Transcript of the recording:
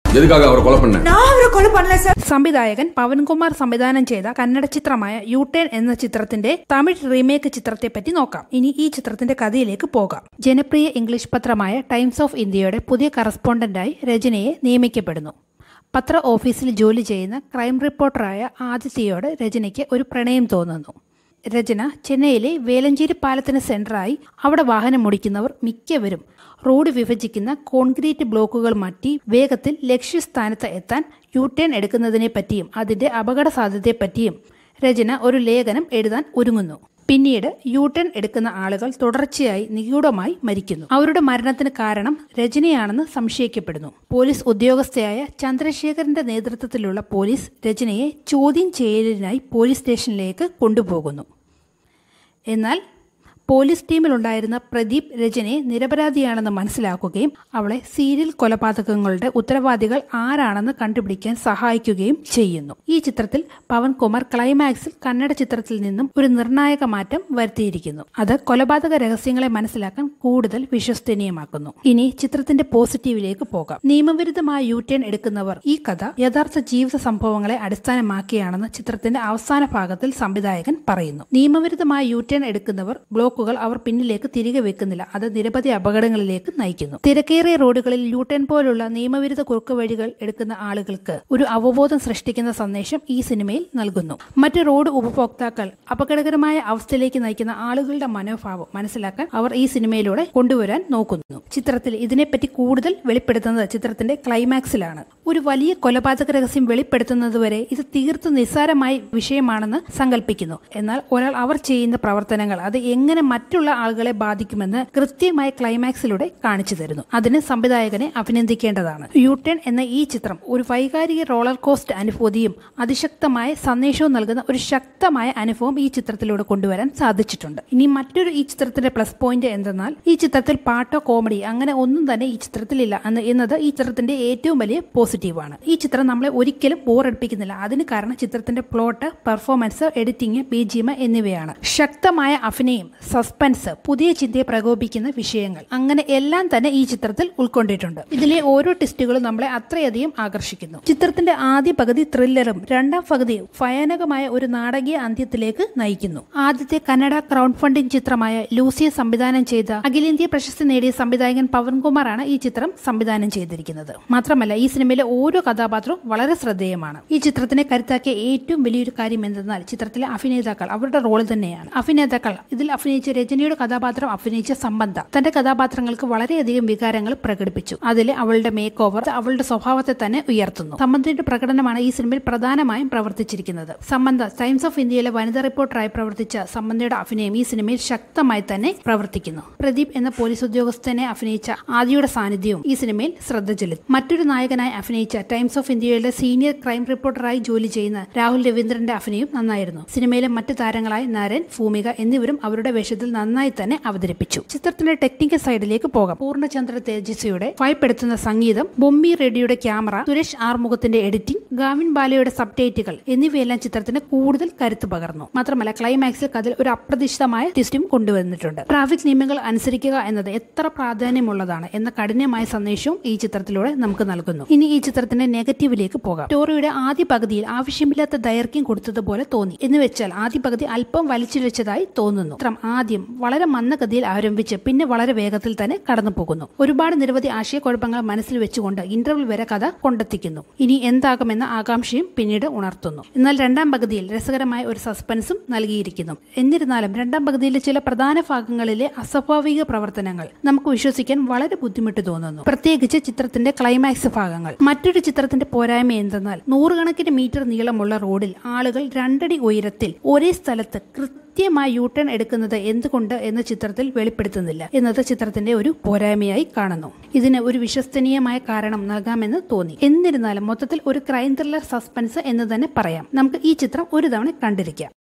எதுக்காக அவரை கொலை பண்ண நான் அவரை கொலை பண்ணல சார் സംവിധായകൻ പവൻകുമാർ സംവിധാനം ചെയ്ത കന്നഡ ചിത്രമായ യൂട്ടേൺ എന്ന ചിത്രത്തിന്റെ തമിഴ് റീമേക്ക് ചിത്രത്തെ പറ്റി നോക്കാം ഇനി ഈ ചിത്രത്തിന്റെ കഥയിലേക്ക് പോകാം ജനപ്രിയ ഇംഗ്ലീഷ് പത്രമായ ടൈംസ് ഓഫ് ഇന്ത്യയുടെ പുതിയ കറസ്പോണ്ടന്റായി രചനയെ നിയമിക്കപ്പെടുന്നു പത്ര ഓഫീസിൽ ജോലി ചെയ്യുന്ന ക്രൈം റിപ്പോർട്ടറായ ആദിത്യയോട് രചനയ്ക്ക് ഒരു പ്രണയം തോന്നുന്നു രചന ചെന്നൈയിലെ വേലഞ്ചേരി പാലത്തിന് സെന്ററായി അവിടെ വാഹനം ഓടിക്കുന്നവർ മിക്കവരും റോഡ് വിഭജിക്കുന്ന കോൺക്രീറ്റ് ബ്ലോക്കുകൾ മാറ്റി വേഗത്തിൽ ലക്ഷ്യസ്ഥാനത്ത് എത്താൻ യു ടേൺ എടുക്കുന്നതിനെ പറ്റിയും അതിന്റെ അപകട സാധ്യതയെപ്പറ്റിയും രചന ഒരു ലേഖനം എഴുതാൻ ഒരുങ്ങുന്നു പിന്നീട് യു ടേൺ എടുക്കുന്ന ആളുകൾ തുടർച്ചയായി നിഗൂഢമായി മരിക്കുന്നു അവരുടെ മരണത്തിന് കാരണം രചനയാണെന്ന് സംശയിക്കപ്പെടുന്നു പോലീസ് ഉദ്യോഗസ്ഥയായ ചന്ദ്രശേഖരന്റെ നേതൃത്വത്തിലുള്ള പോലീസ് രചനയെ ചോദ്യം ചെയ്യലിനായി പോലീസ് സ്റ്റേഷനിലേക്ക് കൊണ്ടുപോകുന്നു എന്നാൽ പോലീസ് ടീമിലുണ്ടായിരുന്ന പ്രദീപ് രചനയെ നിരപരാധിയാണെന്ന് മനസ്സിലാക്കുകയും അവളെ സീരിയൽ കൊലപാതകങ്ങളുടെ ഉത്തരവാദികൾ ആരാണെന്ന് കണ്ടുപിടിക്കാൻ സഹായിക്കുകയും ചെയ്യുന്നു ഈ ചിത്രത്തിൽ പവൻകുമാർ ക്ലൈമാക്സിൽ കന്നഡ ചിത്രത്തിൽ നിന്നും ഒരു നിർണായക മാറ്റം വരുത്തിയിരിക്കുന്നു അത് കൊലപാതക രഹസ്യങ്ങളെ മനസ്സിലാക്കാൻ കൂടുതൽ വിശ്വസനീയമാക്കുന്നു ഇനി ചിത്രത്തിന്റെ പോസിറ്റീവിലേക്ക് പോകാം നിയമവിരുദ്ധമായ യു ടേൺ എടുക്കുന്നവർ ഈ കഥ യഥാർത്ഥ ജീവിത സംഭവങ്ങളെ അടിസ്ഥാനമാക്കിയാണെന്ന് ചിത്രത്തിന്റെ അവസാന ഭാഗത്തിൽ സംവിധായകൻ പറയുന്നു നിയമവിരുദ്ധമായ യു ടേൺ എടുക്കുന്നവർ ബ്ലോക്കുകൾ അവർ പിന്നിലേക്ക് തിരികെ വെക്കുന്നില്ല അത് നിരവധി അപകടങ്ങളിലേക്ക് നയിക്കുന്നു തിരക്കേറിയ റോഡുകളിൽ യു ടേൺ പോലുള്ള നിയമവിരുദ്ധ കുറുക്ക് വഴികൾ എടുക്കുന്ന ആളുകൾക്ക് ഒരു അവബോധം സൃഷ്ടിക്കുന്ന സന്ദേശം ഈ സിനിമയിൽ നൽകുന്നു മറ്റ് റോഡ് ഉപഭോക്താക്കൾ അപകടകരമായ അവസ്ഥയിലേക്ക് നയിക്കുന്ന ആളുകളുടെ മനോഭാവം മനസ്സിലാക്കാൻ അവർ ഈ സിനിമയിലൂടെ കൊണ്ടുവരാൻ നോക്കുന്നു ചിത്രത്തിൽ ഇതിനെപ്പറ്റി കൂടുതൽ വെളിപ്പെടുത്തുന്നത് ചിത്രത്തിന്റെ ക്ലൈമാക്സിലാണ് ഒരു വലിയ കൊലപാതക രഹസ്യം വെളിപ്പെടുത്തുന്നതുവരെ ഇത് തീർത്തും നിസ്സാരമായ വിഷയമാണെന്ന് സങ്കല്പിക്കുന്നു എന്നാൽ ഒരാൾ അവർ ചെയ്യുന്ന പ്രവർത്തനങ്ങൾ അത് എങ്ങനെ മറ്റുള്ള ആളുകളെ ബാധിക്കുമെന്ന് കൃത്യമായി ക്ലൈമാക്സിലൂടെ കാണിച്ചു തരുന്നു അതിന് സംവിധായകനെ അഭിനന്ദിക്കേണ്ടതാണ് യൂട്ടേൺ എന്ന ഈ ചിത്രം ഒരു വൈകാരിക റോളർ കോസ്റ്റ് അനുഭൂതിയും അതിശക്തമായ സന്ദേശവും നൽകുന്ന ഒരു ശക്തമായ അനുഭവം ഈ ചിത്രത്തിലൂടെ കൊണ്ടുവരാൻ സാധിച്ചിട്ടുണ്ട് ഇനി മറ്റൊരു ഈ ചിത്രത്തിന്റെ പ്ലസ് പോയിന്റ് എന്തെന്നാൽ ഈ ചിത്രത്തിൽ പാട്ടോ കോമഡി അങ്ങനെ ഒന്നും തന്നെ ഈ ചിത്രത്തിലില്ല എന്ന് എന്നത് ഈ ചിത്രത്തിന്റെ ഏറ്റവും വലിയ പോസിറ്റീവാണ് ഈ ചിത്രം നമ്മളെ ഒരിക്കലും ബോറടിപ്പിക്കുന്നില്ല അതിന് കാരണം ചിത്രത്തിന്റെ plot performance editing B G M എന്നിവയാണ് ശക്തമായ അഭിനയം സസ്പെൻസ് പുതിയ ചിന്തയെ പ്രകോപിക്കുന്ന വിഷയങ്ങൾ അങ്ങനെ എല്ലാം തന്നെ ഈ ചിത്രത്തിൽ ഉൾക്കൊണ്ടിട്ടുണ്ട് ഇതിലെ ഓരോ ടെസ്റ്റുകളും നമ്മളെ അത്രയധികം ആകർഷിക്കുന്നു ചിത്രത്തിന്റെ ആദ്യ പകുതി ത്രില്ലറും രണ്ടാം പകുതി ഭയാനകമായ ഒരു നാടകീയ അന്ത്യത്തിലേക്ക് നയിക്കുന്നു ആദ്യത്തെ കന്നഡ ക്രൗഡ് ഫണ്ടിംഗ് ചിത്രമായ ലൂസിയെ സംവിധാനം ചെയ്ത അഖിലേന്ത്യാ പ്രശസ്തി നേടിയ സംവിധായകൻ പവൻകുമാറാണ് ഈ ചിത്രം സംവിധാനം ചെയ്തിരിക്കുന്നത് മാത്രമല്ല ഈ സിനിമയിലെ ഓരോ കഥാപാത്രവും വളരെ ശ്രദ്ധേയമാണ് ഈ ചിത്രത്തിനെ കരുത്താക്കിയ ഏറ്റവും വലിയൊരു കാര്യം എന്തെന്നാൽ ചിത്രത്തിലെ അഭിനേതാക്കൾ അവരുടെ റോൾ തന്നെയാണ് അഭിനേതാക്കൾ ഇതിൽ അഭിനയിച്ച രജനിയുടെ കഥാപാത്രം അഭിനയിച്ച സംബന്ധ തന്റെ കഥാപാത്രങ്ങൾക്ക് വളരെയധികം വികാരങ്ങൾ പ്രകടിപ്പിച്ചു അതിലെ അവളുടെ മേക്ക് ഓവർ അവളുടെ സ്വഭാവത്തെ തന്നെ ഉയർത്തുന്നു സംബന്ധയുടെ പ്രകടനമാണ് ഈ സിനിമയിൽ പ്രധാനമായും പ്രവർത്തിച്ചിരിക്കുന്നത് സംബന്ധ ടൈംസ് ഓഫ് ഇന്ത്യയിലെ വനിതാ റിപ്പോർട്ടറായി പ്രവർത്തിച്ച സംബന്ധയുടെ അഭിനയം ഈ സിനിമയിൽ ശക്തമായി തന്നെ പ്രവർത്തിക്കുന്നു പ്രദീപ് എന്ന പോലീസ് ഉദ്യോഗസ്ഥനെ അഭിനയിച്ച ആദിയുടെ സാന്നിധ്യവും ഈ സിനിമയിൽ ശ്രദ്ധ ചെലുത്തി മറ്റൊരു നായകനായി അഭിനയിച്ച Times of India senior crime റിപ്പോർട്ടറായി ജോലി ചെയ്യുന്ന രാഹുൽ രവീന്ദ്രന്റെ അഭിനയം നന്നായിരുന്നു സിനിമയിലെ മറ്റ് താരങ്ങളായ നരൻ ഭൂമിക എന്നിവരും അവരുടെ വേഷത്തിൽ നന്നായി തന്നെ അവതരിപ്പിച്ചു ചിത്രത്തിന്റെ ടെക്നിക്കൽ സൈഡിലേക്ക് പോകാം പൂർണ്ണചന്ദ്ര തേജസ്വിയുടെ ഭയപ്പെടുത്തുന്ന സംഗീതം ബൊമ്മി റെഡ്ഡിയുടെ ക്യാമറ സുരേഷ് ആർമുഖത്തിന്റെ എഡിറ്റിംഗ് ഗാവിൻ ബാലയുടെ സബ്ടൈറ്റുകൾ എന്നിവയെല്ലാം ചിത്രത്തിന് കൂടുതൽ കരുത്ത് പകർന്നു മാത്രമല്ല ക്ലൈമാക്സിൽ കഥയിൽ ഒരു അപ്രതീക്ഷിതമായ ട്വിസ്റ്റും കൊണ്ടുവന്നിട്ടുണ്ട് ട്രാഫിക് നിയമങ്ങൾ അനുസരിക്കുക എന്നത് എത്ര പ്രാധാന്യമുള്ളതാണ് എന്ന കഠിനമായ സന്ദേശവും ഈ ചിത്രത്തിലൂടെ നമുക്ക് നൽകുന്നു ഇനി ഈ ചിത്രത്തിന്റെ നെഗറ്റീവിലേക്ക് പോകാം സ്റ്റോറിയുടെ ആദ്യ പകുതിയിൽ ആവശ്യമില്ലാത്ത ദൈർഘ്യം കൊടുത്തതുപോലെ തോന്നി എന്ന് വെച്ചാൽ ആദ്യ പകുതി അല്പം വലിച്ചിഴച്ചതായി തോന്നുന്നു ചിത്രം ആദ്യം വളരെ മന്ദഗതിയിൽ ആരംഭിച്ച് പിന്നെ വളരെ വേഗത്തിൽ തന്നെ കടന്നു പോകുന്നു ഒരുപാട് നിരവധി ആശയക്കുഴപ്പങ്ങൾ മനസ്സിൽ വെച്ചുകൊണ്ട് ഇന്റർവൽ വരെ കഥ കൊണ്ടെത്തിക്കുന്നു ഇനി എന്താകുമെന്ന ആകാംക്ഷയും പിന്നീട് ഉണർത്തുന്നു എന്നാൽ രണ്ടാം പകുതിയിൽ രസകരമായ ഒരു സസ്പെൻസും നൽകിയിരിക്കുന്നു എന്നിരുന്നാലും രണ്ടാം പകുതിയിലെ ചില പ്രധാന ഭാഗങ്ങളിലെ അസ്വാഭാവിക പ്രവർത്തനങ്ങൾ നമുക്ക് വിശ്വസിക്കാൻ വളരെ ബുദ്ധിമുട്ട് തോന്നുന്നു പ്രത്യേകിച്ച് ചിത്രത്തിന്റെ ക്ലൈമാക്സ് ഭാഗങ്ങൾ മറ്റൊരു ചിത്രത്തിന്റെ പോരായ്മ എന്തെന്നാൽ നൂറുകണക്കിന് മീറ്റർ നീളമുള്ള റോഡിൽ ആളുകൾ രണ്ടടി ഉയരത്തിൽ ഒരേ സ്ഥലത്ത് കൃത്യമായി യു ടേൺ എടുക്കുന്നത് എന്തുകൊണ്ട് എന്ന് ചിത്രത്തിൽ വെളിപ്പെടുത്തുന്നില്ല എന്നത് ചിത്രത്തിന്റെ ഒരു പോരായ്മയായി കാണുന്നു ഇതിന് ഒരു വിശ്വസനീയമായ കാരണം നൽകാമെന്ന് തോന്നി എന്നിരുന്നാലും മൊത്തത്തിൽ ഒരു ക്രൈം ത്രില്ലർ സസ്പെൻസ് എന്ന് തന്നെ പറയാം നമുക്ക് ഈ ചിത്രം ഒരു തവണ കണ്ടിരിക്കാം